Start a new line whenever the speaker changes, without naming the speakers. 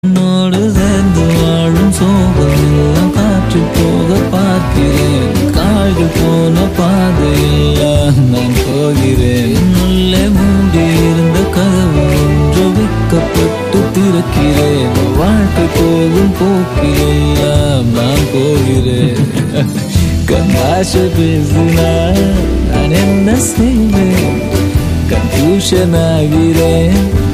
உன்னோடு சேர்ந்து வாழும் சோகம் எல்லாம் காற்று போக பார்க்கிறேன் கால்கள் போன பாதையெல்லாம் நான் போகிறேன் உள்ளே மூடி இருந்த கதவு ஒன்று விற்கப்பட்டு திறக்கிறேன் வாழ்க்கை போகும் போக்கிலெல்லாம் நான் போகிறேன் கண்ணாச பேசினால் நான் என்ன செய்வேன் கன்ஃபியூஷன் ஆகிறேன்